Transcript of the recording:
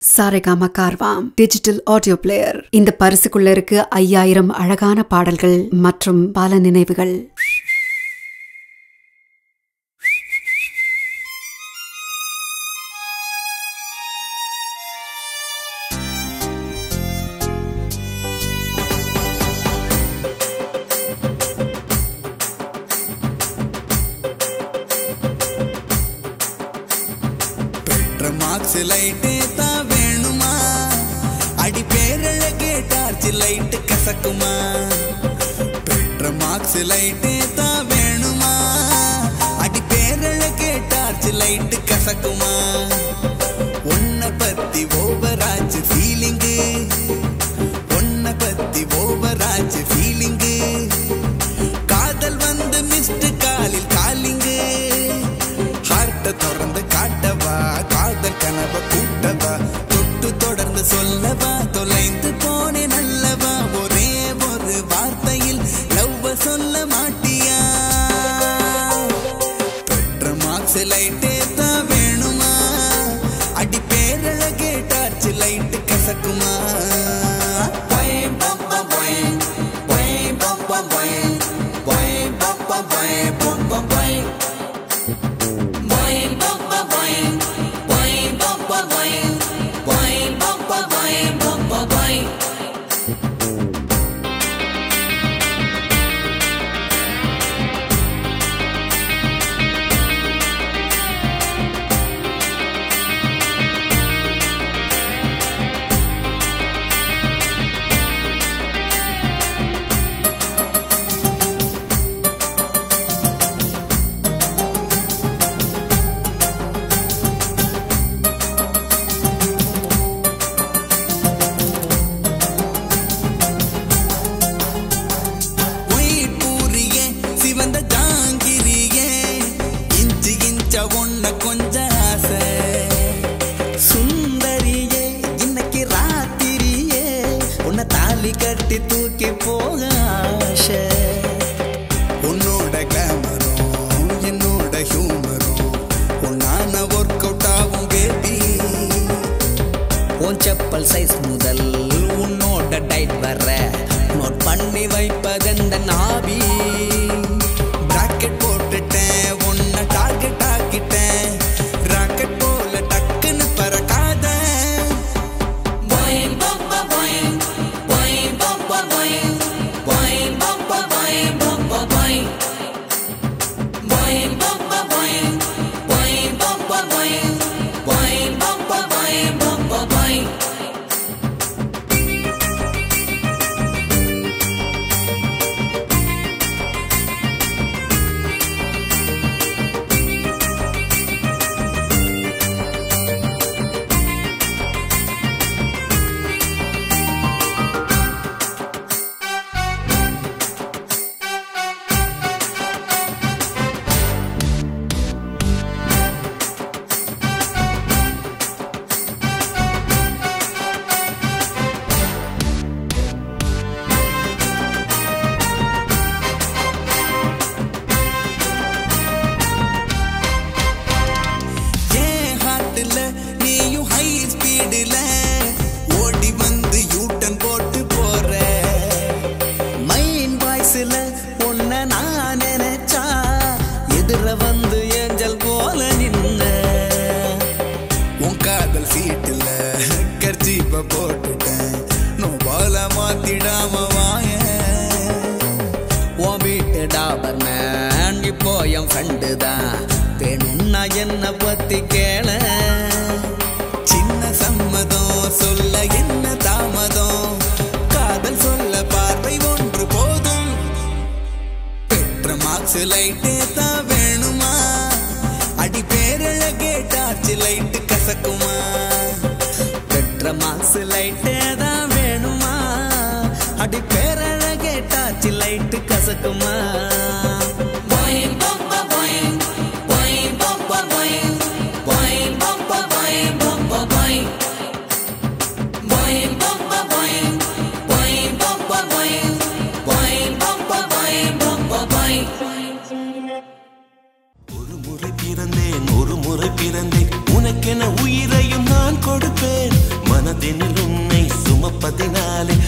Saregama Carvaan digital audio player இந்த பரிசுக்குள்ள இருக்கு ஐயாயிரம் அழகான பாடல்கள் மற்றும் பல நினைவுகள் பெற்ற மார்க்ஸ் லைட்டே தான் வேணுமா அடி பேரழகே டார்ச் லைட்டு கசக்குமா பெற்ற மார்க்ஸ் லைட்டே தான் வேணுமா அடி பேரழகே டார்ச் லைட்டு கசக்குமா உன்னை பத்தி ஓவராச்சு ஃபீலிங்கு உன்னை பத்தி ஓவராச்சு ஃபீலிங்கு காதல் வந்து மிஸ்டு காலில் காலிங்கு ஹார்ட்ட திறந்து காட்டவா காதல் கனவை கூட்டவா தொட்டு தொடர்ந்து சொல்லவா தொலைந்து போனே நல்லவா ஒரே ஒரு வார்த்தையில் லவ்வ சொல்ல மாட்டியா பெற்ற மார்க்ஸ் லைட்டே தான் வேணுமா அடி பேரழகே டார்ச் லைட்டு கசக்குமா பயம் பப்பா பயம் பயம் பப்பா பயம் பயம் பப்பா பயம் பப்பா பயம் Boing boppa boing, boing boppa boing, boing boppa boing boppa boing. White பூரியே சிவந்த ஜாங்கிரியே இன்ச்சு இன்ச்ச ஒன்ன கொஞ்ச ஆசை சுந்தரியே இன்னைக்கு ராத்திரியே உன்னை தாலி கட்டி தூக்கி போக ஆசை உன்னோட கிளாமரும் என்னோட ஹியூமரும் உன்னான ஒர்க் அவுட் ஆகும் பேபி உன் செப்பல் சைஸ் முதல் உன்னோட டைட் வர நோட் பண்ணி வைப்பதெந்த நாபி பிராக்கெட் போட்டுட்டேன் உன்னை டார்கெட் ஆக்கிட்டேன் ராக்கெட் போல டக்குன்னு பறக்காத Boing boppa boing, boing boppa boing, boing boppa boing boppa boing. Boing boppa boing, boing boppa boing, boing boppa boing boppa boing. ஏன் ஹார்ட்ல நீயும் ஹை ஸ்பீடுல ஓடி வந்து யூட்டன் போட்டு போற மைண்ட் வாய்ஸ்ல உன்னை நான் நினைச்சா எதிர வந்து ஏஞ்சல் போல நின்ன உன் காதல் சீட்டுல கர்ச்சீப்ப போட்டுட்டேன் நோபால மாத்திடாம வாய உன் வீட்டு டாபர் மேன் இப்போ என் ஃப்ரெண்டு தான் வேணும்னா என்ன பத்தி கேள சின்ன சம்மதம் சொல்ல என்ன தாமதம் காதல் சொல்ல பார்வை ஒன்று போதும் பெற்ற மார்க்ஸ் லைட்டே தான் வேணுமா அடி பேரழகே டார்ச் லைட்டு கசக்குமா பெற்ற மாசு லைட்டே தான் வேணுமா அடி பேரழகே டாச்சு லைட்டு கசக்குமா Boing boppa boing, boing boppa boing, boing boppa boing boppa boing. Boing boppa boing, boing boppa boing, boing boppa boing boppa boing. ஒரு முறை பிறந்தேன் ஒரு முறை பிறந்தேன் உனக்கென உயிரையும் நான் கொடுப்பேன் மனதினில் உன்னை சுமப்பதினாலே